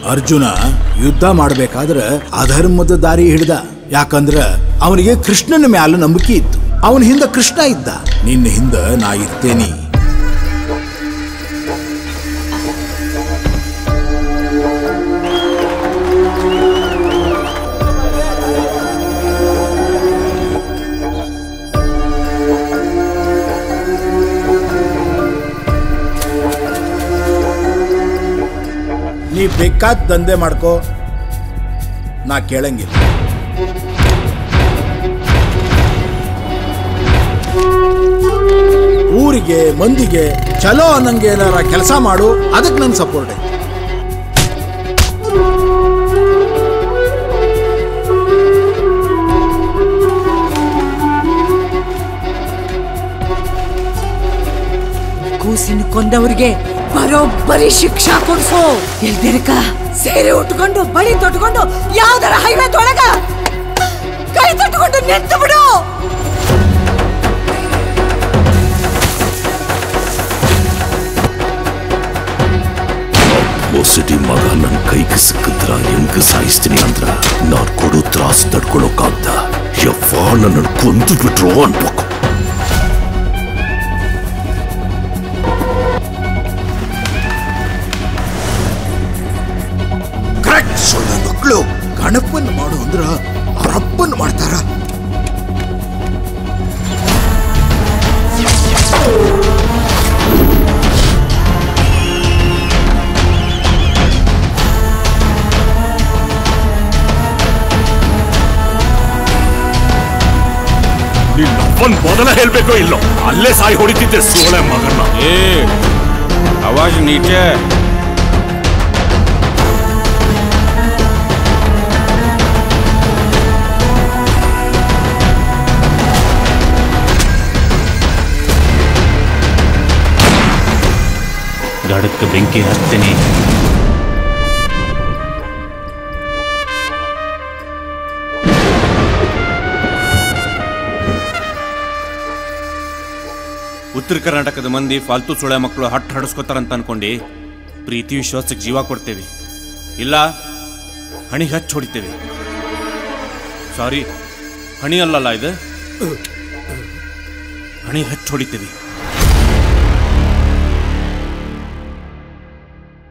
ಅರ್ಜುನ ಯುದ್ಧ ಮಾಡ್ಬೇಕಾದ್ರೆ ಅಧರ್ಮದ ದಾರಿ ಹಿಡ್ದ ಯಾಕಂದ್ರ ಅವನಿಗೆ ಕೃಷ್ಣನ ಮ್ಯಾಲ ನಂಬಿಕೆ ಇತ್ತು ಅವನ ಹಿಂದ ಕೃಷ್ಣ ಇದ್ದ ನಿನ್ನ ಹಿಂದ ನಾ ಇರ್ತೇನಿ ನೀ ಬೇಕಾದ ದಂಧೆ ಮಾಡ್ಕೋ ನಾ ಕೇಳಂಗಿಲ್ಲ ಊರಿಗೆ ಮಂದಿಗೆ ಚಲೋ ಅನ್ನಂಗೆ ಏನಾರ ಕೆಲಸ ಮಾಡು ಅದಕ್ಕೆ ನನ್ ಸಪೋರ್ಟ್ ಐತಿ ಕೂಸಿನ ಕೊಂದವ್ರಿಗೆ ಬರೋಬ್ಬರಿ ಶಿಕ್ಷಾ ಕೊಡ್ಸು ಎಲ್ದಿರಕ ಸೇರೆ ಉಟ್ಕೊಂಡು ಬಳಿ ತೊಟ್ಕೊಂಡು ಯಾವ್ದಾರ ಹೈವೇ ತೊಳಗ ಕೈ ತೊಟ್ಕೊಂಡು ನಿಂತು ಬಿಡು ಮೊಸಟಿ ಮಗ ನನ್ನ ಕೈಗೆ ಸಿಕ್ಕಿದ್ರ ಹೆಂಗ್ ಸಾಯಿಸ್ತೀನಿ ಅಂದ್ರ ನಾನ್ ಕೊಡೋ ತ್ರಾಸ್ ತಡ್ಕೊಳಕ್ಕಾಗ್ದ ಯವ್ವ ನನ್ನ ಕೊಂದು ಬಿಟ್ರು ಅನ್ಬೇಕು ಕರೆಕ್ಟ್ ಸೊಳ್ಳೆ ಮಕ್ಕಳು ಗಣಪನ್ ಮಾಡು ಅಂದ್ರ ರಪ್ಪನ್ ಮಾಡ್ತಾರ ನಿನ್ನ ಒಂದ್ ಮೊದಲ ಹೇಳ್ಬೇಕೋ ಇಲ್ಲೋ ಅಲ್ಲೇ ಸಾಯಿ ಹೊಡಿತಿದ್ದೆ ಸೋಳೆ ಮಗನ್ನ ए आवाज नीचे ಗಡಕ್ಕೆ ಬೆಂಕಿ ಹಚ್ತೀನಿ ಉತ್ತರ ಕರ್ನಾಟಕದ ಮಂದಿ ಫಾಲ್ತು ಸುಳೆ ಮಕ್ಕಳು ಹಟ್ಟು ಹಡಸ್ಕೋತಾರಂತ ಅನ್ಕೊಂಡು ಪ್ರೀತಿ ವಿಶ್ವಾಸಕ್ಕೆ ಜೀವ ಕೊಡ್ತೇವೆ ಇಲ್ಲ ಹಣಿ ಹಚ್ಚಿ ಹೊಡಿತೇವೆ ಸಾರಿ ಹಣಿ ಅಲ್ಲಲ್ಲ ಇದು ಹಣಿ ಹಚ್ಚಿ ಹೊಡಿತೇವೆ